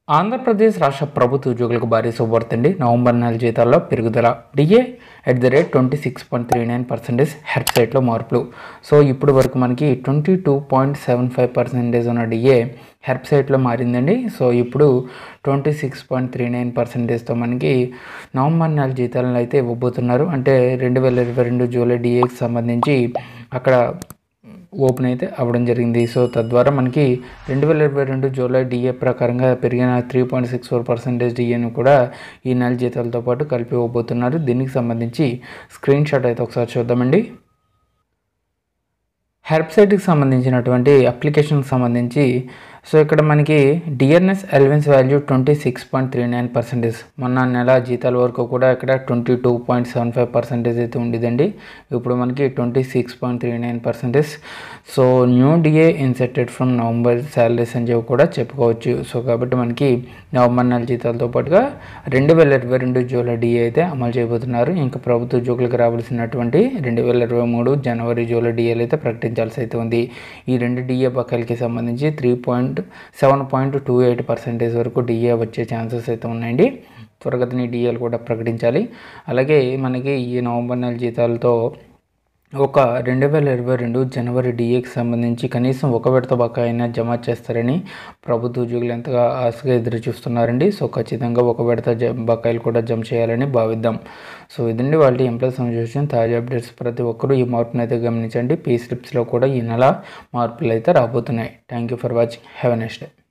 ఆంధ్రప్రదేశ్ రాష్ట్ర ప్రభుత్వ ఉద్యోగులకు భారీ శుభవార్త అండి నవంబర్ నెల జీతాల్లో పెరుగుదల DA at the rate twenty six point three nine percentage హెడ్ సైట్లో మార్పులు సో ఇప్పుడు వరకు మనకి twenty two point seven five percentage ఉన్న డిఏ హెర్ప్ సైట్లో మారిందండి సో ఇప్పుడు twenty six point three nine పర్సెంటేజ్తో మనకి నవంబర్ నెల జీతాలను అయితే ఇవ్వబోతున్నారు అంటే రెండు వేల ఇరవై రెండు జూలై డిఏకి సంబంధించి అక్కడ ఓపెన్ అయితే అవ్వడం జరిగింది సో తద్వారా మనకి రెండు వేల ఇరవై రెండు జూలై డిఏ ప్రకారంగా పెరిగిన three point six four percentage డిఏను కూడా ఈ నెల జీతాలతో పాటు కలిపి ఇవ్వబోతున్నారు దీనికి సంబంధించి స్క్రీన్ షాట్ అయితే ఒకసారి చూద్దామండి హెల్ప్ సైట్కి సంబంధించినటువంటి అప్లికేషన్కి సంబంధించి సో ఇక్కడ మనకి DRS allowance value twenty six point three nine percentage మొన్న నెల జీతాల వరకు కూడా ఇక్కడ twenty two point seven five percentage అయితే ఉండేదండి ఇప్పుడు మనకి twenty six point three nine percentage so new DA incepted from November salaries అని చెప్పి కూడా చెప్పుకోవచ్చు సో కాబట్టి మనకి నవంబర్ నెల జీతాలతో పాటుగా రెండు వేల ఇరవై రెండు జూలై డిఏ అయితే అమలు చేయబోతున్నారు ఇంకా ప్రభుత్వ ఉద్యోగులకు రావాల్సినటువంటి రెండు వేల ఇరవై మూడు జనవరి జూలై డిఏలు అయితే ప్రకటించాల్సి అయితే ఉంది ఈ రెండు డిఏ బకాయిలకి సంబంధించి three point seven point two eight percentage వరకు డిఏ వచ్చే ఛాన్సెస్ అయితే ఉన్నాయండి త్వరగతిని డిఏలు కూడా ప్రకటించాలి అలాగే మనకి ఈ నవంబర్ నెల జీతాలతో ఒక రెండు వేల ఇరవై రెండు జనవరి డిఏకి సంబంధించి కనీసం ఒక విడత బకాయినా జమ చేస్తారని ప్రభుత్వ ఉద్యోగులు ఎంతగా ఆశగా ఎదురు చూస్తున్నారండి సో ఖచ్చితంగా ఒక విడత జ బకాయిలు కూడా జమ చేయాలని భావిద్దాం సో ఇదండి వాళ్ళ ఎంప్లాయ్ అసోసియేషన్ తాజా అప్డేట్స్ ప్రతి ఒక్కరూ ఈ మార్పును అయితే గమనించండి పే స్లిప్స్లో కూడా ఈ నెల మార్పులు అయితే రాబోతున్నాయి thank you for watching have a next day